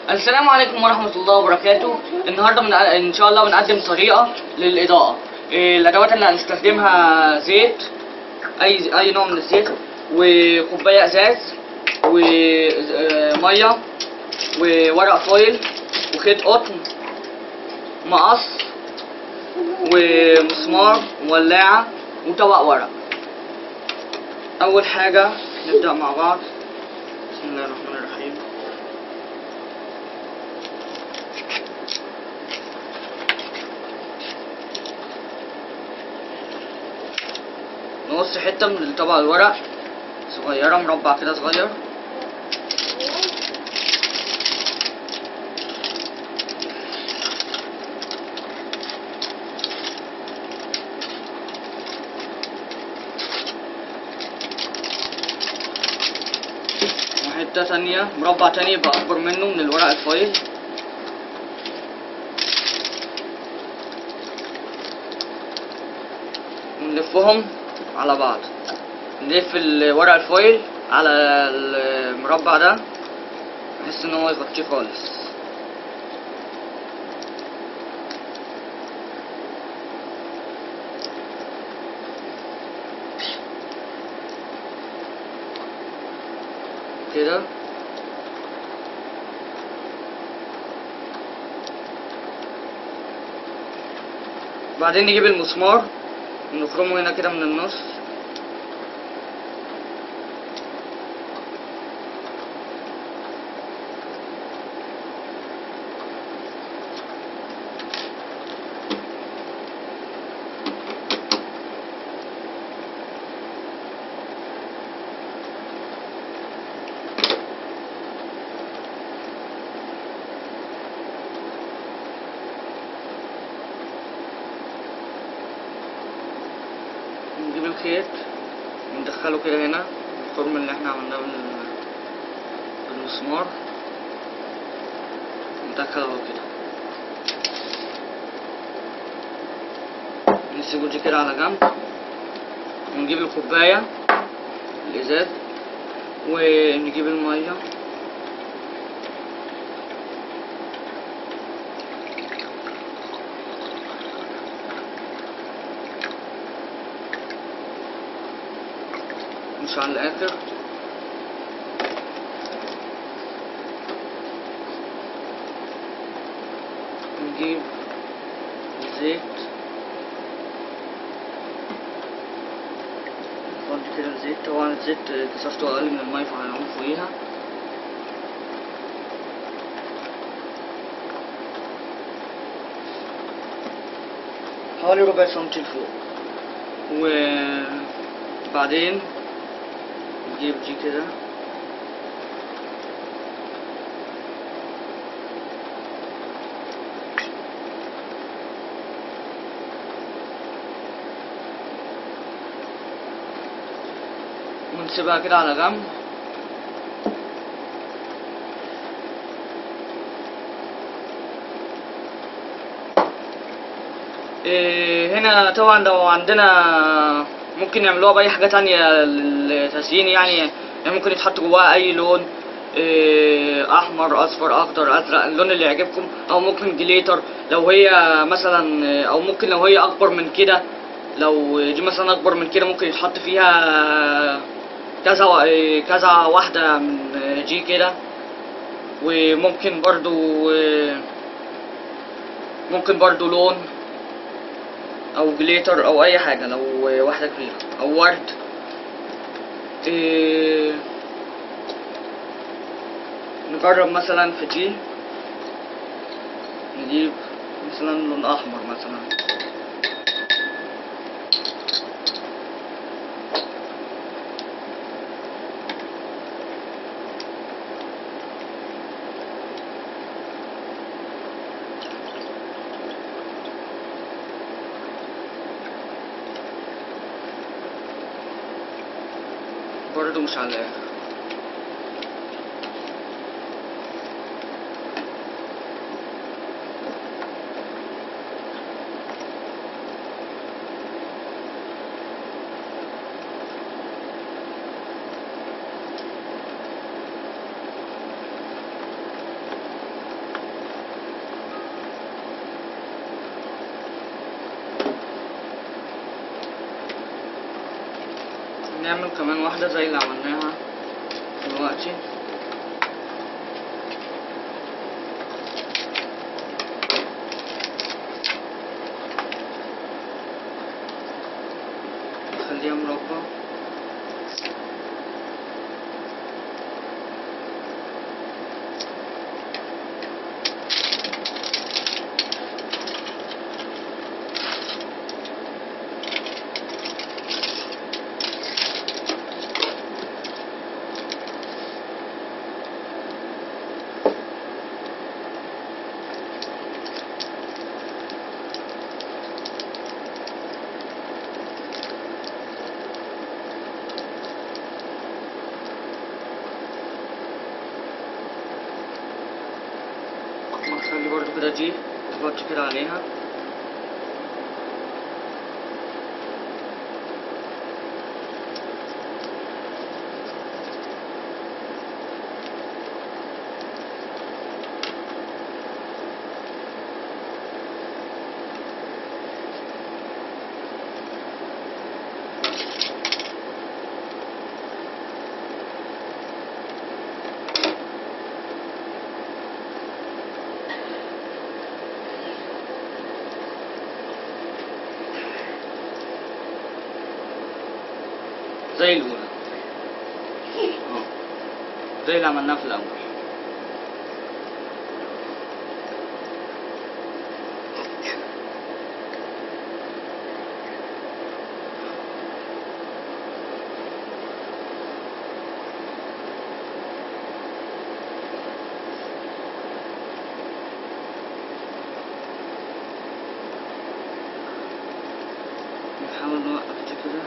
السلام عليكم ورحمة الله وبركاته النهاردة من إن شاء الله بنقدم طريقة للإضاءة إيه، الأدوات اللي هنستخدمها زيت أي أي نوع من الزيت وكوباية إزاز ومية وورق فويل وخيط قطن مقص ومسمار وولاعة وطبق ورق أول حاجة نبدأ مع بعض بسم الله الرحمن الرحيم نقص حتة من طبق الورق صغيرة مربع كده صغير وحتة تانية مربع تاني يبقى أكبر منه من الورق الفويل ونلفهم على بعض نلف الورق الفويل على المربع ده بحيث ان هو يغطيه خالص كده بعدين نجيب المسمار ونخرمه هنا كده من النص نجيب الخيط وندخله كده هنا الخرم اللي احنا عملناه بال- بالمسمار ندخله اهو كده نسيبه دي كده على جنب ونجيب الكوباية الإزاز ونجيب المية مش على الآخر نجيب زيت نفضي كده الزيت طبعا الزيت كثافته أقل من المية فهنعوم فوقيها حوالي ربع سنتي لفوق وبعدين نجيب دي كده ونسيبها كده على جنب إيه هنا طبعا لو عندنا ممكن يعملوها بأي حاجة تانية للتزيين يعني يعني ممكن يتحط جواها أي لون إيه أحمر أصفر أخضر أزرق اللون اللي يعجبكم أو ممكن جليتر لو هي مثلا أو ممكن لو هي أكبر من كده لو دي مثلا أكبر من كده ممكن يتحط فيها كذا و- كذا واحدة من دي كده وممكن برضو ممكن برضو لون او جليتر او اي حاجة لو واحدة كبيرة او ورد إيه نجرب مثلا في دي نجيب مثلا لون احمر مثلا برضو مش على الاخر نعمل كمان واحدة زي اللي عملناها دلوقتي نخليها مربع نخلي برضو كده دي تغطي كده عليها زي الأولى أهو. زي اللي عملناه في الأول نحاول نوقف دي كده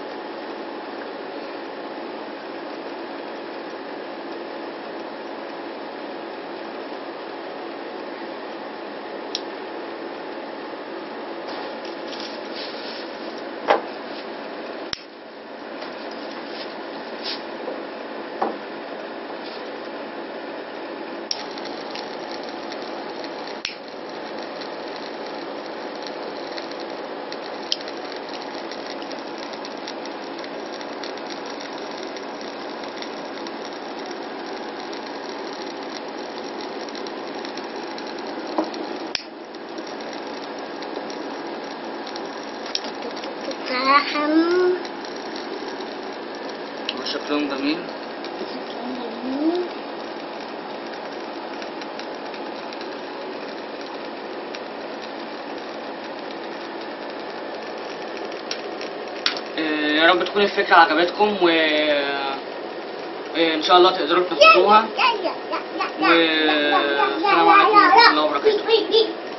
تفاحم وشكلهم جميل آه، يا رب تكون الفكرة عجبتكم و آه، إن شاء الله تقدروا تنفذوها والسلام عليكم ورحمة الله وبركاته وبركاته